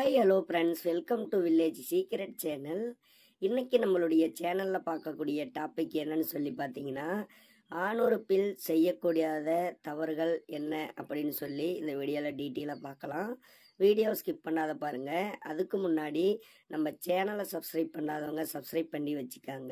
hi hello friends welcome to village secret channel இன்னைக்கு நம்மளுடைய சேனலில் பார்க்கக்கூடிய டாபிக் என்னன்னு சொல்லி பார்த்தீங்கன்னா ஆணுறுப்பில் செய்யக்கூடாத தவறுகள் என்ன அப்படின்னு சொல்லி இந்த வீடியோவில் டீட்டெயிலாக பார்க்கலாம் வீடியோ ஸ்கிப் பண்ணாத பாருங்க அதுக்கு முன்னாடி நம்ம சேனலை சப்ஸ்கிரைப் பண்ணாதவங்க சப்ஸ்கிரைப் பண்ணி வச்சுக்காங்க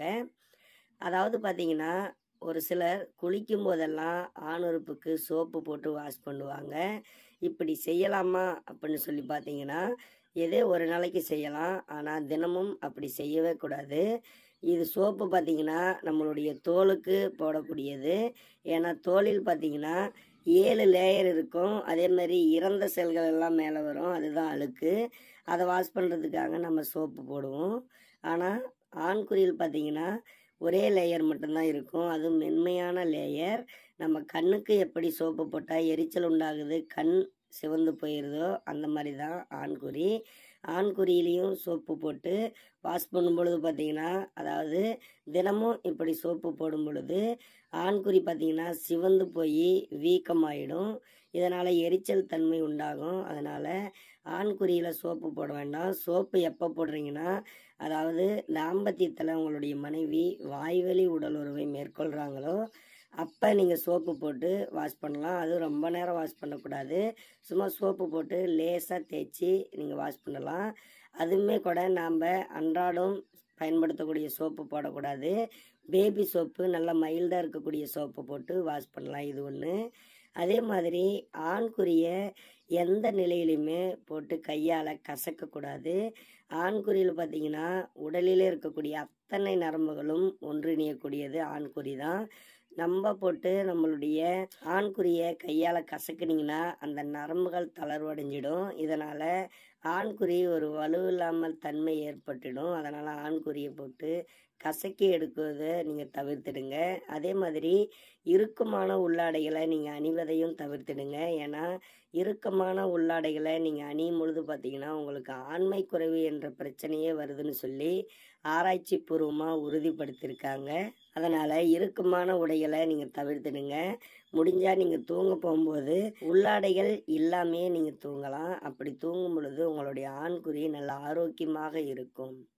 அதாவது பார்த்தீங்கன்னா ஒரு சிலர் குளிக்கும் போதெல்லாம் ஆணுறுப்புக்கு சோப்பு போட்டு வாஷ் பண்ணுவாங்க இப்படி செய்யலாமா அப்படின்னு சொல்லி பார்த்தீங்கன்னா ஏதோ ஒரு நாளைக்கு செய்யலாம் ஆனால் தினமும் அப்படி செய்யவே கூடாது இது சோப்பு பார்த்தீங்கன்னா நம்மளுடைய தோலுக்கு போடக்கூடியது ஏன்னா தோலில் பார்த்தீங்கன்னா ஏழு லேயர் இருக்கும் அதே மாதிரி இறந்த செல்கள் எல்லாம் மேலே வரும் அதுதான் அழுக்கு அதை வாஷ் பண்ணுறதுக்காக நம்ம சோப்பு போடுவோம் ஆனால் ஆண்குறியில் பார்த்தீங்கன்னா ஒரே லேயர் மட்டும்தான் இருக்கும் அதுவும் மென்மையான லேயர் நம்ம கண்ணுக்கு எப்படி சோப்பு போட்டால் எரிச்சல் உண்டாகுது கண் சிவந்து போயிடுதோ அந்த மாதிரி தான் ஆண்குறி ஆண்குறியிலையும் சோப்பு போட்டு வாஷ் பண்ணும் பொழுது பார்த்தீங்கன்னா அதாவது தினமும் இப்படி சோப்பு போடும் பொழுது ஆண்குறி பார்த்தீங்கன்னா சிவந்து போய் வீக்கமாயிடும் இதனால் எரிச்சல் தன்மை உண்டாகும் அதனால் ஆண்குறியில் சோப்பு போட வேண்டாம் சோப்பு எப்போ போடுறீங்கன்னா அதாவது தாம்பத்தியத்தில் உங்களுடைய மனைவி வாய்வழி உடல் உறவை மேற்கொள்கிறாங்களோ அப்போ நீங்கள் சோப்பு போட்டு வாஷ் பண்ணலாம் அது ரொம்ப நேரம் வாஷ் பண்ணக்கூடாது சும்மா சோப்பு போட்டு லேசாக தேய்ச்சி நீங்கள் வாஷ் பண்ணலாம் அதுவுமே கூட நாம் அன்றாடம் பயன்படுத்தக்கூடிய சோப்பு போடக்கூடாது பேபி சோப்பு நல்லா மைல்டாக இருக்கக்கூடிய சோப்பு போட்டு வாஷ் பண்ணலாம் இது ஒன்று அதே மாதிரி ஆண்குறிய எந்த நிலையிலையுமே போட்டு கையால் கசக்கக்கூடாது ஆண்குறியில் பார்த்தீங்கன்னா உடலில் இருக்கக்கூடிய அத்தனை நரம்புகளும் ஒன்றிணையக்கூடியது ஆண்குறி தான் நம்ம போட்டு நம்மளுடைய ஆண்குறியை கையால் கசக்குனீங்கன்னா அந்த நரம்புகள் தளர்வடைஞ்சிடும் இதனால் ஆண்குறி ஒரு வலுவில்லாமல் தன்மை ஏற்பட்டுடும் அதனால் ஆண்குறியை போட்டு கசக்கி எடுக்குவதை நீங்கள் தவிர்த்துடுங்க அதே மாதிரி இறுக்கமான உள்ளாடைகளை நீங்கள் அணிவதையும் தவிர்த்துடுங்க ஏன்னா இறுக்கமான உள்ளாடைகளை நீங்கள் அணியும் பொழுது பார்த்தீங்கன்னா உங்களுக்கு ஆண்மை குறைவு என்ற பிரச்சனையே வருதுன்னு சொல்லி ஆராய்ச்சி பூர்வமாக உறுதிப்படுத்தியிருக்காங்க அதனால் இறுக்கமான உடைகளை நீங்கள் தவிர்த்துடுங்க முடிஞ்சால் நீங்கள் தூங்க போகும்போது உள்ளாடைகள் இல்லாமையே நீங்கள் தூங்கலாம் அப்படி தூங்கும் பொழுது உங்களுடைய ஆண்குறி நல்ல ஆரோக்கியமாக இருக்கும்